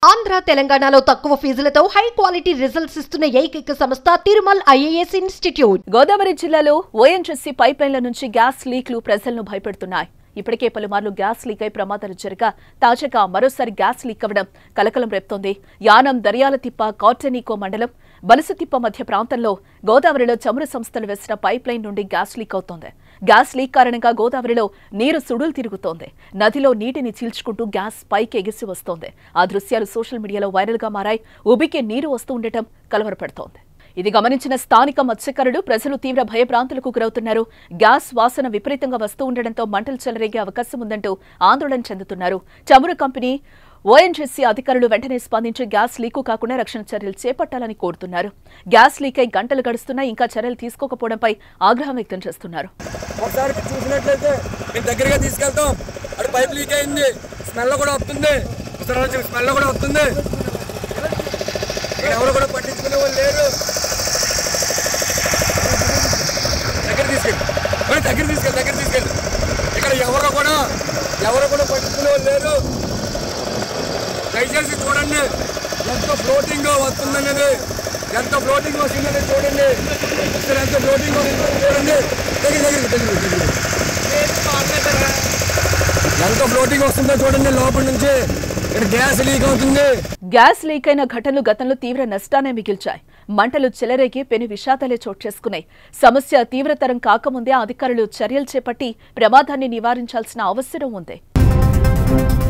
ఆంధ్ర తెలంగాణలో తక్కువ ఫీజులతో high quality results ఇస్తున్న ఏకైక సంస్థ తిరుమల్ ఐఏఎస్ ఇన్స్టిట్యూట్ గోదావరి జిల్లాలో ఓఎన్జీసీ పైప్ లైన్ల నుంచి గ్యాస్ లీక్లు ప్రజలను భయపెడుతున్నాయి ఇప్పటికే పలుమార్లు గ్యాస్ లీక్ అయి ప్రమాదాలు జరగా తాజాగా మరోసారి గ్యాస్ లీక్ అవ్వడం కలకలం రేపుతోంది యానం దర్యాలతిప్ప కార్టెనీకో మండలం బలసతిప్ప మధ్య ప్రాంతంలో గోదావరిలో చమురు సంస్థలు వేసిన పైప్ లైన్ నుండి గ్యాస్ లీక్ అవుతోంది గ్యాస్ లీక్ కారణంగా గోదావరిలో నీరు సుడులు తిరుగుతోంది నదిలో నీటిని చీల్చుకుంటూ గ్యాస్ పైకి ఎగిసి వస్తోంది ఆ దృశ్యాలు సోషల్ మీడియాలో వైరల్ గా మారాయి ఉబికి నీరు వస్తూ ఉండటం కలవరపెడుతోంది ఇది గమనించిన స్థానిక మత్స్యకారులు ప్రజలు తీవ్ర భయభ్రాంతులకు గురవుతున్నారు గ్యాస్ వాసన విపరీతంగా వస్తూ ఉండడంతో మంటలు చెలరేగే అవకాశం ఉందంటూ ఆందోళన చెందుతున్నారు చమురు కంపెనీ ఓఎన్జీసీ అధికారులు వెంటనే స్పందించి గ్యాస్ లీకు కాకుండా రక్షణ చర్యలు చేపట్టాలని కోరుతున్నారు గ్యాస్ లీక్ అయి గంటలు గడుస్తున్నా ఇంకా చర్యలు తీసుకోకపోవడంపై ఆగ్రహం వ్యక్తం చేస్తున్నారు ఒకసారి చూసినట్లయితే మేము దగ్గరగా తీసుకెళ్తాం అక్కడ పైప్ లీక్ అయింది స్మెల్ కూడా వస్తుంది ఒకసారి వచ్చి స్మెల్ కూడా వస్తుంది ఇక్కడ ఎవరు కూడా పట్టించుకునే వాళ్ళు లేరు దగ్గర తీసుకెళ్ళి మరి దగ్గర తీసుకెళ్ళి దగ్గర తీసుకెళ్ళి ఇక్కడ ఎవరు కూడా ఎవరు కూడా పట్టించుకునే వాళ్ళు లేరు దయచేసి చూడండి ఎంత ఫ్లోటింగ్ వస్తుందనేది ఎంత ఫ్లోటింగ్ వస్తుందనేది చూడండి ఇక్కడ ఎంత ఫ్లోటింగ్ వస్తుందో చూడండి దగ్గర దగ్గర దగ్గర దగ్గర ఎంత ఫ్లోటింగ్ వస్తుందో చూడండి లోపల నుంచి ఇక్కడ గ్యాస్ లీక్ అవుతుంది గ్యాస్ లీక్ అయిన ఘటనలు గతంలో తీవ్ర నష్టాన్ని మిగిల్చాయి మంటలు చెలరేగి పెను విషాదాలే చోటు చేసుకున్నాయి సమస్య తీవ్రతరం కాకముందే అధికారులు చర్యలు చేపట్టి ప్రమాదాన్ని నివారించాల్సిన అవసరం ఉంది